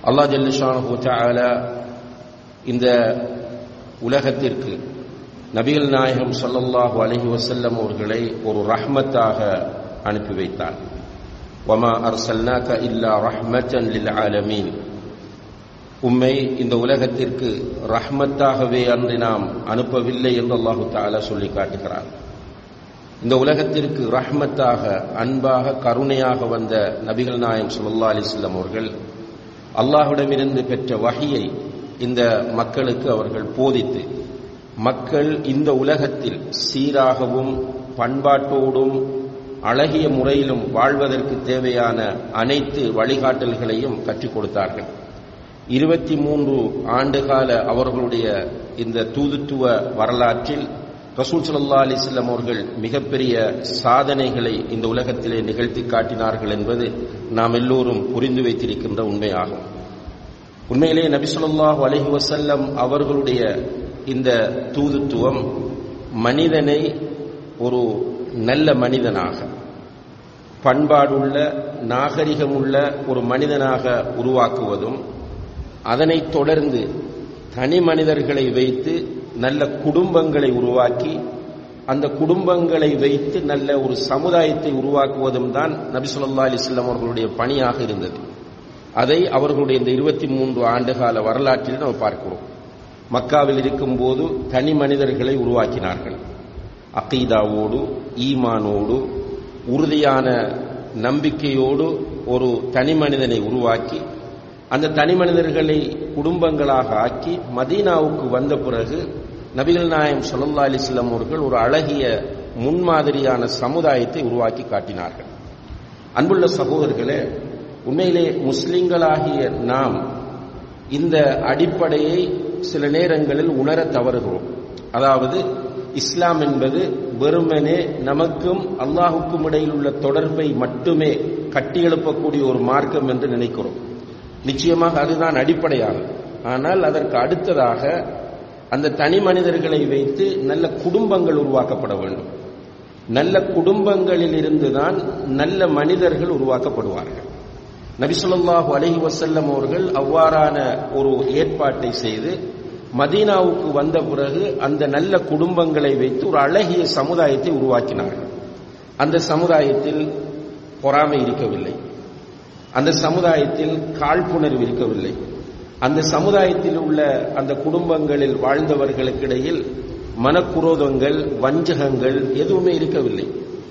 அல்லாஹ் ஜல்லிஷானு தஆலா இந்த உலகத்திற்கு நபிகள் நாயகம் ஸல்லல்லாஹு அலைஹி வஸல்லம் அவர்களை ஒரு ரஹ்மத்தாக அனுப்பி வைத்தார் வமா அர்சல்னாக இல்லா ரஹ்மத்தன் லில் ஆலமீன் உம்மை இந்த உலகத்திற்கு ரஹ்மத்தாகவே அன்றி நாம் அனுப்பவில்லை என்று அல்லாஹு தாலா சொல்லி காட்டுகிறார் இந்த உலகத்திற்கு ரஹ்மத்தாக அன்பாக கருணையாக வந்த நபிகள் நாயம் சுல்லா அலிஸ்லாம் அவர்கள் அல்லாஹுடமிருந்து பெற்ற வகையை இந்த மக்களுக்கு அவர்கள் போதித்து மக்கள் இந்த உலகத்தில் சீராகவும் பண்பாட்டோடும் அழகிய முறையிலும் வாழ்வதற்கு தேவையான அனைத்து வழிகாட்டல்களையும் கற்றுக் கொடுத்தார்கள் இருபத்தி மூன்று ஆண்டுகால அவர்களுடைய இந்த தூதுத்துவ வரலாற்றில் ரசூல் சல்லா அலிஸ்லாம் அவர்கள் மிகப்பெரிய சாதனைகளை இந்த உலகத்திலே நிகழ்த்தி காட்டினார்கள் என்பது நாம் எல்லோரும் புரிந்து வைத்திருக்கின்ற உண்மையாகும் உண்மையிலே நபி சொல்லாஹு அலஹி வசல்லம் அவர்களுடைய இந்த தூதுத்துவம் மனிதனை ஒரு நல்ல மனிதனாக பண்பாடுள்ள நாகரிகமுள்ள ஒரு மனிதனாக உருவாக்குவதும் அதனைத் தொடர்ந்து தனி மனிதர்களை வைத்து நல்ல குடும்பங்களை உருவாக்கி அந்த குடும்பங்களை வைத்து நல்ல ஒரு சமுதாயத்தை உருவாக்குவதும் தான் நபி சொல்லா அலிஸ்லாம் அவர்களுடைய பணியாக இருந்தது அதை அவர்களுடைய இந்த இருபத்தி மூன்று ஆண்டுகால வரலாற்றில் நாம் பார்க்கிறோம் மக்காவில் இருக்கும்போது தனி மனிதர்களை உருவாக்கினார்கள் அகீதாவோடு ஈமானோடு உறுதியான நம்பிக்கையோடு ஒரு தனி மனிதனை உருவாக்கி அந்த தனி மனிதர்களை குடும்பங்களாக ஆக்கி மதீனாவுக்கு வந்த பிறகு நபிகள் நாயம் சொல்லல்லா அலிஸ்லாம் அவர்கள் ஒரு அழகிய முன்மாதிரியான சமுதாயத்தை உருவாக்கி காட்டினார்கள் அன்புள்ள சகோதரர்களே உண்மையிலே முஸ்லிம்களாகிய நாம் இந்த அடிப்படையை சில நேரங்களில் உணர தவறுகிறோம் அதாவது இஸ்லாம் என்பது வெறுமனே நமக்கும் அல்லாஹுக்கும் இடையில் உள்ள தொடர்பை மட்டுமே கட்டியெழுப்பக்கூடிய ஒரு மார்க்கம் என்று நினைக்கிறோம் நிச்சயமாக அதுதான் அடிப்படையானது ஆனால் அதற்கு அடுத்ததாக அந்த தனி மனிதர்களை வைத்து நல்ல குடும்பங்கள் உருவாக்கப்பட வேண்டும் நல்ல குடும்பங்களில் இருந்துதான் நல்ல மனிதர்கள் உருவாக்கப்படுவார்கள் நபிசுல்லாஹு அலஹி வசல்லம் அவர்கள் அவ்வாறான ஒரு ஏற்பாட்டை செய்து மதீனாவுக்கு வந்த பிறகு அந்த நல்ல குடும்பங்களை வைத்து ஒரு அழகிய சமுதாயத்தை உருவாக்கினார்கள் அந்த சமுதாயத்தில் பொறாமை இருக்கவில்லை அந்த சமுதாயத்தில் காழ்ப்புணர்வு இருக்கவில்லை அந்த சமுதாயத்தில் உள்ள அந்த குடும்பங்களில் வாழ்ந்தவர்களுக்கிடையில் மனக்குரோதங்கள் வஞ்சகங்கள் எதுவுமே இருக்கவில்லை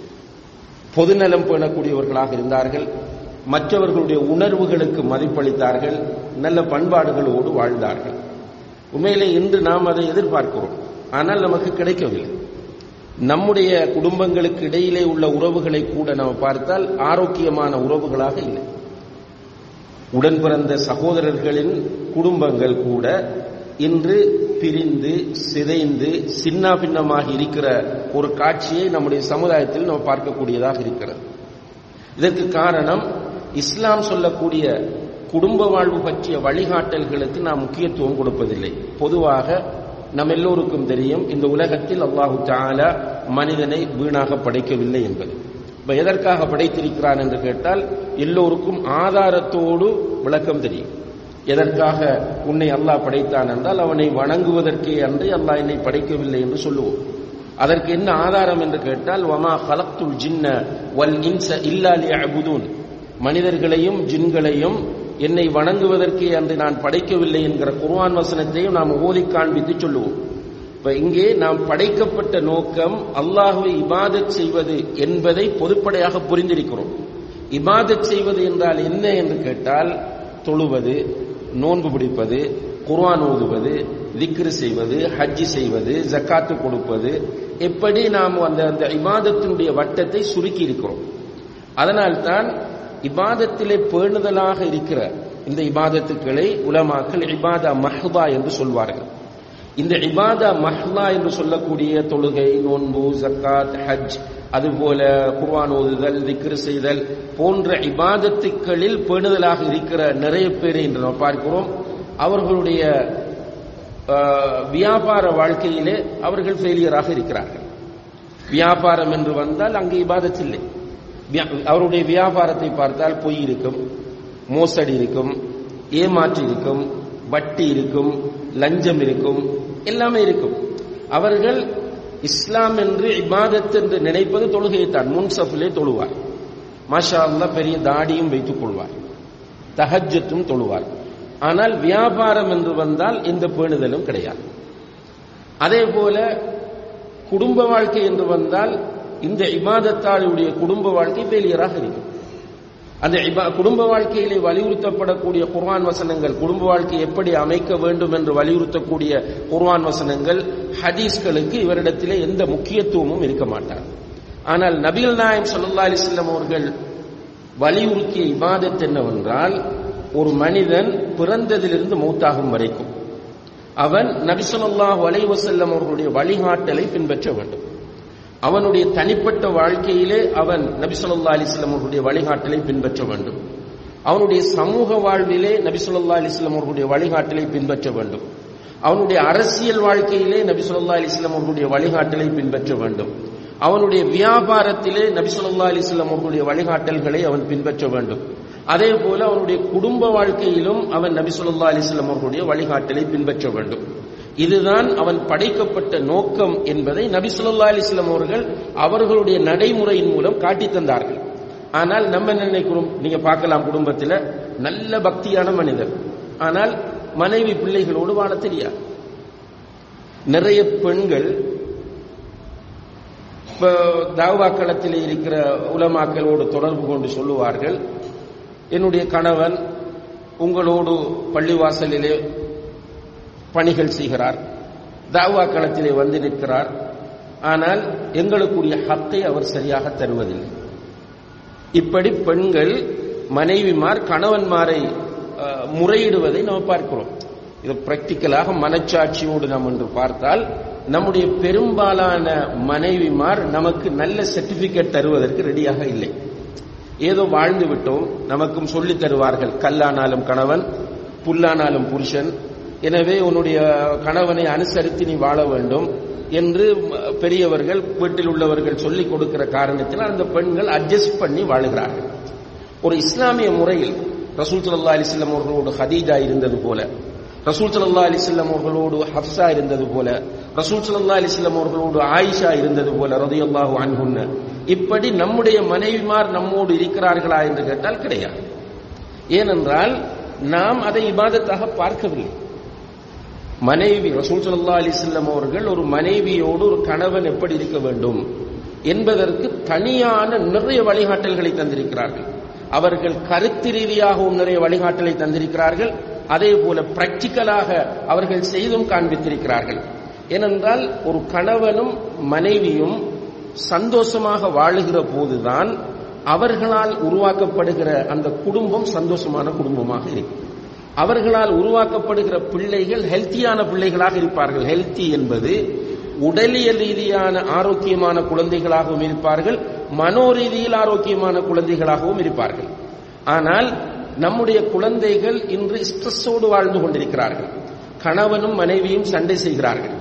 பொதுநலம் பேணக்கூடியவர்களாக இருந்தார்கள் மற்றவர்களுடைய உணர்வுகளுக்கு மதிப்பளித்தார்கள் நல்ல பண்பாடுகளோடு வாழ்ந்தார்கள் உண்மையிலே இன்று நாம் அதை எதிர்பார்க்கிறோம் ஆனால் நமக்கு கிடைக்கவில்லை நம்முடைய குடும்பங்களுக்கு இடையிலே உள்ள உறவுகளை கூட நாம் பார்த்தால் ஆரோக்கியமான உறவுகளாக இல்லை உடன் பிறந்த சகோதரர்களின் குடும்பங்கள் கூட இன்று பிரிந்து சிதைந்து சின்ன பின்னமாக இருக்கிற ஒரு காட்சியை நம்முடைய சமுதாயத்தில் நாம் பார்க்கக்கூடியதாக இருக்கிறது இதற்கு காரணம் இஸ்லாம் சொல்லக்கூடிய குடும்ப வாழ்வு பற்றிய வழிகாட்டல்களுக்கு நாம் முக்கியத்துவம் கொடுப்பதில்லை பொதுவாக நம் எல்லோருக்கும் தெரியும் இந்த உலகத்தில் அல்லாஹு தாலா மனிதனை வீணாக படைக்கவில்லை என்பது இப்ப எதற்காக படைத்திருக்கிறான் என்று கேட்டால் எல்லோருக்கும் ஆதாரத்தோடு விளக்கம் தெரியும் எதற்காக உன்னை அல்லாஹ் படைத்தான் என்றால் அவனை வணங்குவதற்கே அன்று அல்லாஹ் என்னை படைக்கவில்லை என்று சொல்லுவோம் அதற்கு என்ன ஆதாரம் என்று கேட்டால் வமா ஹலக்துல் ஜின்ன வல் இன்ச இல்லா லியஅபுதூன் மனிதர்களையும் ஜின்களையும் என்னை வணங்குவதற்கே அன்று நான் படைக்கவில்லை என்கிற குர்ஆன் வசனத்தையும் நாம் ஓதி காண்பித்து சொல்லுவோம் இப்ப இங்கே நாம் படைக்கப்பட்ட நோக்கம் அல்லாஹுவை இபாதத் செய்வது என்பதை பொதுப்படையாக புரிந்திருக்கிறோம் இபாதத் செய்வது என்றால் என்ன என்று கேட்டால் தொழுவது நோன்பு பிடிப்பது குர்ஆன் ஓதுவது திக்ரு செய்வது ஹஜ்ஜி செய்வது ஜக்காத்து கொடுப்பது எப்படி நாம் அந்த அந்த இபாதத்தினுடைய வட்டத்தை சுருக்கி இருக்கிறோம் அதனால்தான் இபாதத்திலே பேணுதலாக இருக்கிற இந்த இபாதத்துக்களை உலமாக்கள் இபாதா மஹ்தா என்று சொல்வார்கள் இந்த இபாதா மஹ்லா என்று சொல்லக்கூடிய தொழுகை நோன்பு ஜக்காத் ஹஜ் அதுபோல குர்ஆன் ஓதுதல் திக்ரு செய்தல் போன்ற இபாதத்துக்களில் பேணுதலாக இருக்கிற நிறைய பேரை இன்று நாம் பார்க்கிறோம் அவர்களுடைய வியாபார வாழ்க்கையிலே அவர்கள் ஃபெயிலியராக இருக்கிறார்கள் வியாபாரம் என்று வந்தால் அங்கே இபாதத் இல்லை அவருடைய வியாபாரத்தை பார்த்தால் பொய் இருக்கும் மோசடி இருக்கும் ஏமாற்று இருக்கும் வட்டி இருக்கும் லஞ்சம் இருக்கும் எல்லாமே இருக்கும் அவர்கள் இஸ்லாம் என்று இபாதத் என்று நினைப்பது தொழுகையைத்தான் முன்சஃபிலே தொழுவார் மாஷா அல்லா பெரிய தாடியும் வைத்துக் கொள்வார் தஹஜத்தும் தொழுவார் ஆனால் வியாபாரம் என்று வந்தால் எந்த பேணுதலும் கிடையாது அதே போல குடும்ப வாழ்க்கை என்று வந்தால் இந்த இபாதத்தாளுடைய குடும்ப வாழ்க்கை ஃபெயிலியராக இருக்கும் அந்த குடும்ப வாழ்க்கையிலே வலியுறுத்தப்படக்கூடிய குர்ஆன் வசனங்கள் குடும்ப வாழ்க்கை எப்படி அமைக்க வேண்டும் என்று வலியுறுத்தக்கூடிய குர்ஆன் வசனங்கள் ஹதீஸ்களுக்கு இவரிடத்திலே எந்த முக்கியத்துவமும் இருக்க மாட்டார் ஆனால் நபிகள் நாயம் சல்லா அலிஸ்லாம் அவர்கள் வலியுறுத்திய இபாதத் என்னவென்றால் ஒரு மனிதன் பிறந்ததிலிருந்து மௌத்தாகும் வரைக்கும் அவன் நபிசல்லாஹு அலைவசல்லம் அவர்களுடைய வழிகாட்டலை பின்பற்ற வேண்டும் அவனுடைய தனிப்பட்ட வாழ்க்கையிலே அவன் நபிசல்லா அலிஸ்லாம் அவர்களுடைய வழிகாட்டலை பின்பற்ற வேண்டும் அவனுடைய சமூக வாழ்விலே நபிசல்லா அலிஸ்லாம் அவர்களுடைய வழிகாட்டலை பின்பற்ற வேண்டும் அவனுடைய அரசியல் வாழ்க்கையிலே நபிசல்லா அலிஸ்லாம் அவர்களுடைய வழிகாட்டலை பின்பற்ற வேண்டும் அவனுடைய வியாபாரத்திலே நபிசல்லா அலிஸ்லாம் அவர்களுடைய வழிகாட்டல்களை அவன் பின்பற்ற வேண்டும் அதே போல அவனுடைய குடும்ப வாழ்க்கையிலும் அவன் நபிசுல்லா அலிஸ்லாம் அவர்களுடைய வழிகாட்டலை பின்பற்ற வேண்டும் இதுதான் அவன் படைக்கப்பட்ட நோக்கம் என்பதை நபிசுல்லா அலிஸ்லாம் அவர்கள் அவர்களுடைய நடைமுறையின் மூலம் காட்டி தந்தார்கள் ஆனால் நம்ம என்ன நினைக்கிறோம் நீங்க பார்க்கலாம் குடும்பத்தில் நல்ல பக்தியான மனிதர் ஆனால் மனைவி பிள்ளைகளோடு வாழ தெரியாது நிறைய பெண்கள் இப்போ தாவாக்களத்தில் இருக்கிற உலமாக்களோடு தொடர்பு கொண்டு சொல்லுவார்கள் என்னுடைய கணவன் உங்களோடு பள்ளிவாசலிலே பணிகள் செய்கிறார் தாவா களத்திலே வந்து நிற்கிறார் ஆனால் எங்களுக்குரிய ஹக்கை அவர் சரியாக தருவதில்லை இப்படி பெண்கள் மனைவிமார் கணவன்மாரை முறையிடுவதை நாம் பார்க்கிறோம் இது பிராக்டிக்கலாக மனச்சாட்சியோடு நாம் என்று பார்த்தால் நம்முடைய பெரும்பாலான மனைவிமார் நமக்கு நல்ல சர்டிபிகேட் தருவதற்கு ரெடியாக இல்லை ஏதோ வாழ்ந்து விட்டோம் நமக்கும் சொல்லித் தருவார்கள் கல்லானாலும் கணவன் புல்லானாலும் புருஷன் எனவே உன்னுடைய கணவனை அனுசரித்து நீ வாழ வேண்டும் என்று பெரியவர்கள் வீட்டில் உள்ளவர்கள் சொல்லிக் கொடுக்கிற காரணத்தினால் அந்த பெண்கள் அட்ஜஸ்ட் பண்ணி வாழுகிறார்கள் ஒரு இஸ்லாமிய முறையில் ரசூல் சல்லா அலிஸ்லாம் அவர்களோடு ஹதீஜா இருந்தது போல ரசூல் சல்லா அலிஸ்லாம் அவர்களோடு ஹப்சா இருந்தது போல ரசூல் சல்லா அலிஸ்லாம் அவர்களோடு ஆயிஷா இருந்தது போல ரதையல்லாஹு அன்ஹுன்னு இப்படி நம்முடைய மனைவிமார் நம்மோடு இருக்கிறார்களா என்று கேட்டால் கிடையாது ஏனென்றால் நாம் அதை இபாதத்தாக பார்க்கவில்லை மனைவி ரசூல் சல்லா அலிஸ்லாம் அவர்கள் ஒரு மனைவியோடு ஒரு கணவன் எப்படி இருக்க வேண்டும் என்பதற்கு தனியான நிறைய வழிகாட்டல்களை தந்திருக்கிறார்கள் அவர்கள் கருத்து ரீதியாகவும் நிறைய வழிகாட்டலை தந்திருக்கிறார்கள் அதே போல பிராக்டிக்கலாக அவர்கள் செய்தும் காண்பித்திருக்கிறார்கள் ஏனென்றால் ஒரு கணவனும் மனைவியும் சந்தோஷமாக வாழுகிற போதுதான் அவர்களால் உருவாக்கப்படுகிற அந்த குடும்பம் சந்தோஷமான குடும்பமாக இருக்கும் அவர்களால் உருவாக்கப்படுகிற பிள்ளைகள் ஹெல்த்தியான பிள்ளைகளாக இருப்பார்கள் ஹெல்த்தி என்பது உடலியல் ரீதியான ஆரோக்கியமான குழந்தைகளாகவும் இருப்பார்கள் மனோ ரீதியில் ஆரோக்கியமான குழந்தைகளாகவும் இருப்பார்கள் ஆனால் நம்முடைய குழந்தைகள் இன்று ஸ்ட்ரெஸ்ஸோடு வாழ்ந்து கொண்டிருக்கிறார்கள் கணவனும் மனைவியும் சண்டை செய்கிறார்கள்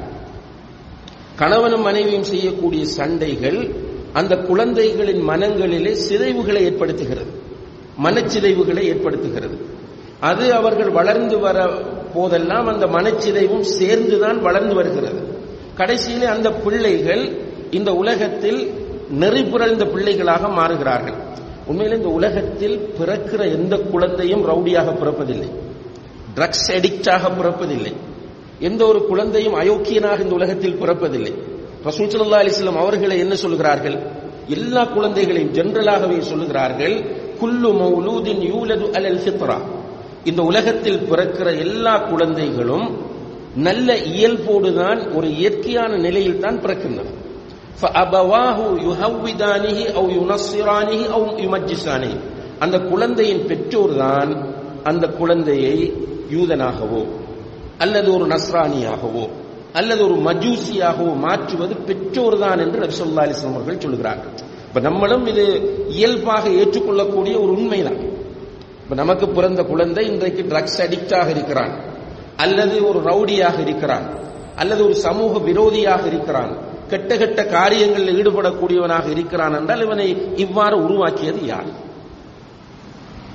கணவனும் மனைவியும் செய்யக்கூடிய சண்டைகள் அந்த குழந்தைகளின் மனங்களிலே சிதைவுகளை ஏற்படுத்துகிறது மனச்சிதைவுகளை ஏற்படுத்துகிறது அது அவர்கள் வளர்ந்து வர போதெல்லாம் அந்த மனச்சிதைவும் சேர்ந்துதான் வளர்ந்து வருகிறது கடைசியிலே அந்த பிள்ளைகள் இந்த உலகத்தில் நெறிபுரழ்ந்த பிள்ளைகளாக மாறுகிறார்கள் உண்மையில் இந்த உலகத்தில் பிறக்கிற எந்த குழந்தையும் ரவுடியாக பிறப்பதில்லை ட்ரக்ஸ் அடிக்டாக பிறப்பதில்லை எந்த ஒரு குழந்தையும் அயோக்கியனாக இந்த உலகத்தில் பிறப்பதில்லை ரசூல் சல்லா அலிஸ்லாம் அவர்களை என்ன சொல்கிறார்கள் எல்லா குழந்தைகளையும் ஜென்ரலாகவே சொல்லுகிறார்கள் குல்லு மௌலூதின் யூலது அலல் ஃபித்ரா இந்த உலகத்தில் பிறக்கிற எல்லா குழந்தைகளும் நல்ல இயல்போடுதான் ஒரு இயற்கையான நிலையில் தான் பிறக்கின்றன فأبواه يهودانه أو ينصرانه أو يمجسانه அந்த குழந்தையின் பெற்றோர் தான் அந்த குழந்தையை யூதனாகவோ அல்லது ஒரு நஸ்ரானியாகவோ அல்லது ஒரு மஜூசியாகவோ மாற்றுவது பெற்றோர் தான் என்று நபி சொல்லா அலிஸ்லாம் அவர்கள் சொல்கிறார்கள் இப்ப நம்மளும் இது இயல்பாக ஏற்றுக்கொள்ளக்கூடிய ஒரு உண்மைதான் இப்ப நமக்கு பிறந்த குழந்தை இன்றைக்கு ட்ரக்ஸ் அடிக்டாக இருக்கிறான் அல்லது ஒரு ரவுடியாக இருக்கிறான் அல்லது ஒரு சமூக விரோதியாக இருக்கிறான் கெட்ட கெட்ட காரியங்களில் ஈடுபடக்கூடியவனாக இருக்கிறான் என்றால் இவனை இவ்வாறு உருவாக்கியது யார்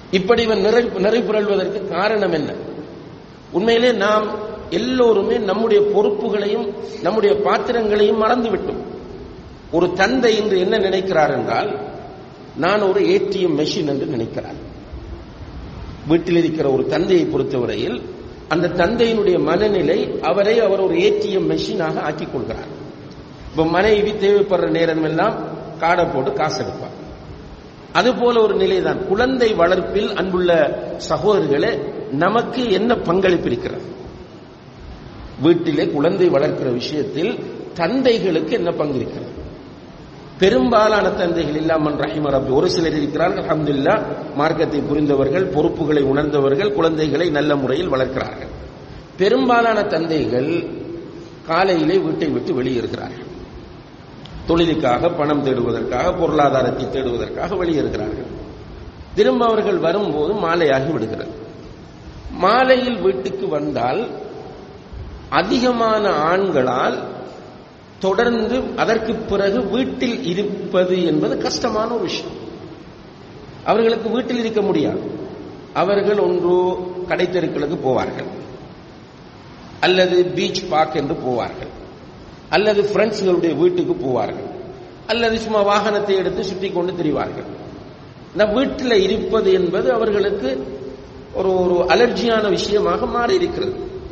இப்படி இவன் நிறை நிறைப்புரள்வதற்கு காரணம் என்ன உண்மையிலே நாம் எல்லோருமே நம்முடைய பொறுப்புகளையும் நம்முடைய பாத்திரங்களையும் மறந்துவிட்டோம் ஒரு தந்தை இன்று என்ன நினைக்கிறார் என்றால் நான் ஒரு ஏடிஎம் மெஷின் என்று நினைக்கிறார் வீட்டில் இருக்கிற ஒரு தந்தையை பொறுத்தவரையில் அந்த தந்தையினுடைய மனநிலை அவரை அவர் ஒரு ஏடிஎம் மெஷினாக ஆக்கிக் கொள்கிறார் இப்ப மனைவி தேவைப்படுற நேரம் எல்லாம் காடை போட்டு காசு எடுப்பார் அதுபோல ஒரு நிலைதான் குழந்தை வளர்ப்பில் அன்புள்ள சகோதரர்களே நமக்கு என்ன பங்களிப்பு இருக்கிறது வீட்டிலே குழந்தை வளர்க்கிற விஷயத்தில் தந்தைகளுக்கு என்ன பங்கு இருக்கிறது பெரும்பாலான தந்தைகள் இல்லாமல் ரஹிம ரப்பி ஒரு சிலர் இருக்கிறார்கள் அஹமதுல்லா மார்க்கத்தை புரிந்தவர்கள் பொறுப்புகளை உணர்ந்தவர்கள் குழந்தைகளை நல்ல முறையில் வளர்க்கிறார்கள் பெரும்பாலான தந்தைகள் காலையிலே வீட்டை விட்டு வெளியேறுகிறார்கள் தொழிலுக்காக பணம் தேடுவதற்காக பொருளாதாரத்தை தேடுவதற்காக வெளியேறுகிறார்கள் திரும்ப அவர்கள் வரும்போது மாலையாகி விடுகிறது மாலையில் வீட்டுக்கு வந்தால் அதிகமான ஆண்களால் தொடர்ந்து அதற்கு பிறகு வீட்டில் இருப்பது என்பது கஷ்டமான ஒரு விஷயம் அவர்களுக்கு வீட்டில் இருக்க முடியாது அவர்கள் ஒன்று கடைத்தெருக்களுக்கு போவார்கள் அல்லது பீச் பார்க் என்று போவார்கள் அல்லது ஃப்ரெண்ட்ஸ்களுடைய வீட்டுக்கு போவார்கள் அல்லது சும்மா வாகனத்தை எடுத்து சுற்றி கொண்டு திரிவார்கள் இந்த வீட்டில் இருப்பது என்பது அவர்களுக்கு ஒரு ஒரு அலர்ஜியான விஷயமாக மாறி இருக்கிறது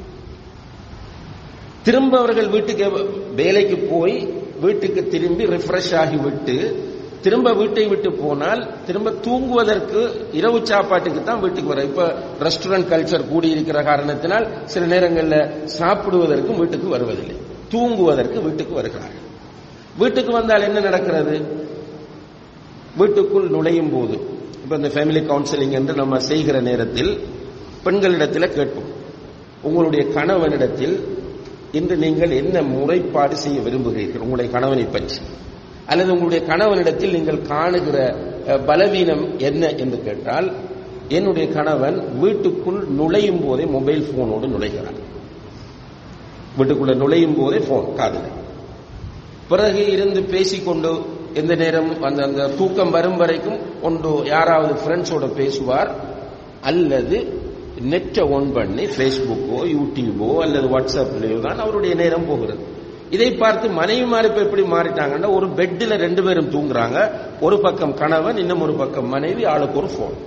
திரும்ப அவர்கள் வீட்டுக்கு வேலைக்கு போய் வீட்டுக்கு திரும்பி ரிஃப்ரெஷ் ஆகிவிட்டு திரும்ப வீட்டை விட்டு போனால் திரும்ப தூங்குவதற்கு இரவு சாப்பாட்டுக்கு தான் வீட்டுக்கு வர இப்ப ரெஸ்டாரண்ட் கல்ச்சர் கூடி இருக்கிற காரணத்தினால் சில நேரங்களில் சாப்பிடுவதற்கும் வீட்டுக்கு வருவதில்லை தூங்குவதற்கு வீட்டுக்கு வருகிறார்கள் வீட்டுக்கு வந்தால் என்ன நடக்கிறது வீட்டுக்குள் நுழையும் போது இப்ப இந்த ஃபேமிலி கவுன்சிலிங் என்று நம்ம செய்கிற நேரத்தில் பெண்களிடத்தில் கேட்போம் உங்களுடைய கணவனிடத்தில் இன்று நீங்கள் என்ன முறைப்பாடு செய்ய விரும்புகிறீர்கள் உங்களுடைய கணவனை பற்றி அல்லது உங்களுடைய கணவனிடத்தில் நீங்கள் காணுகிற பலவீனம் என்ன என்று கேட்டால் என்னுடைய கணவன் வீட்டுக்குள் நுழையும் போதே மொபைல் போனோடு நுழைகிறார் வீட்டுக்குள்ள நுழையும் போதே போன் காதல் பிறகு இருந்து பேசிக்கொண்டு எந்த நேரம் அந்த அந்த தூக்கம் வரும் வரைக்கும் ஒன்று யாராவது ஃப்ரெண்ட்ஸோட பேசுவார் அல்லது நெட்டை ஒன் பண்ணி ஃபேஸ்புக்கோ யூடியூபோ அல்லது வாட்ஸ்அப்லயோ தான் அவருடைய நேரம் போகிறது இதை பார்த்து மனைவிமார் இப்ப எப்படி மாறிட்டாங்கன்னா ஒரு பெட்டில் ரெண்டு பேரும் தூங்குறாங்க ஒரு பக்கம் கணவன் இன்னும் ஒரு பக்கம் மனைவி ஆளுக்கு ஒரு போன்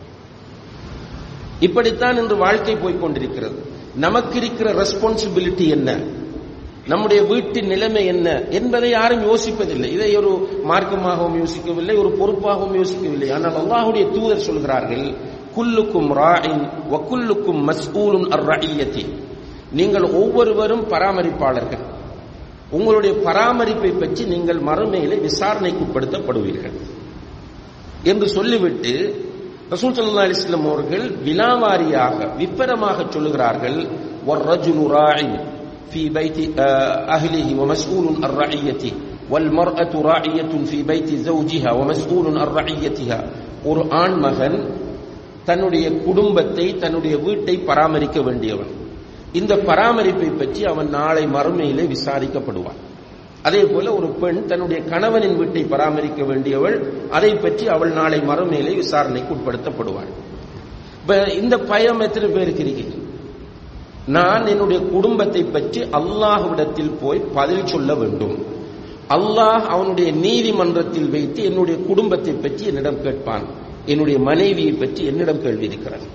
இப்படித்தான் இன்று வாழ்க்கை போய்கொண்டிருக்கிறது நமக்கு இருக்கிற ரெஸ்பான்சிபிலிட்டி என்ன நம்முடைய வீட்டின் நிலைமை என்ன என்பதை யாரும் யோசிப்பதில்லை இதை ஒரு மார்க்கமாகவும் யோசிக்கவில்லை ஒரு பொறுப்பாகவும் யோசிக்கவில்லை ஆனால் அல்லாஹுடைய தூதர் சொல்கிறார்கள் குல்லுக்கும் ராயின் வக்குல்லுக்கும் மஸ்ஊலுன் அர் ரஇயத்தி நீங்கள் ஒவ்வொருவரும் பராமரிப்பாளர்கள் உங்களுடைய பராமரிப்பை பற்றி நீங்கள் மறுமையிலே விசாரணைக்குட்படுத்தப்படுவீர்கள் என்று சொல்லிவிட்டு ரசூல் சல்லா அலிஸ்லாம் அவர்கள் வினாவாரியாக விப்பரமாக சொல்லுகிறார்கள் والرجل راع في بيت أهله ومسؤول عن رعيته والمرأة راعية في بيت زوجها ومسؤول عن رعيتها ஒரு ஆண் மகன் தன்னுடைய குடும்பத்தை தன்னுடைய வீட்டை பராமரிக்க வேண்டியவன் இந்த பராமரிப்பை பற்றி அவன் நாளை மறுமையிலே விசாரிக்கப்படுவான் அதே போல ஒரு பெண் தன்னுடைய கணவனின் வீட்டை பராமரிக்க வேண்டியவள் அதை பற்றி அவள் நாளை மறுமையிலே விசாரணைக்கு உட்படுத்தப்படுவாள் இந்த பயம் எத்தனை பேருக்கு இருக்கிறது நான் என்னுடைய குடும்பத்தை பற்றி அல்லாஹ்விடத்தில் போய் பதில் சொல்ல வேண்டும் அல்லாஹ் அவனுடைய நீதிமன்றத்தில் வைத்து என்னுடைய குடும்பத்தை பற்றி என்னிடம் கேட்பான் என்னுடைய மனைவியை பற்றி என்னிடம் கேள்வி இருக்கிறது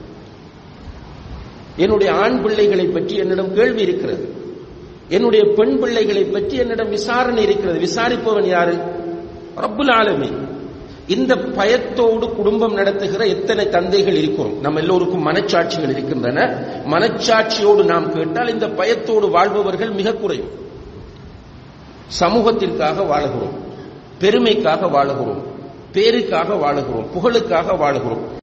என்னுடைய ஆண் பிள்ளைகளை பற்றி என்னிடம் கேள்வி இருக்கிறது என்னுடைய பெண் பிள்ளைகளை பற்றி என்னிடம் விசாரணை இருக்கிறது விசாரிப்பவன் யாரு ரப்புல் ஆலமி இந்த பயத்தோடு குடும்பம் நடத்துகிற எத்தனை தந்தைகள் இருக்கிறோம் நம்ம எல்லோருக்கும் மனச்சாட்சிகள் இருக்கின்றன மனச்சாட்சியோடு நாம் கேட்டால் இந்த பயத்தோடு வாழ்பவர்கள் மிக குறையும் சமூகத்திற்காக வாழுகிறோம் பெருமைக்காக வாழுகிறோம் பேருக்காக வாழுகிறோம் புகழுக்காக வாழுகிறோம்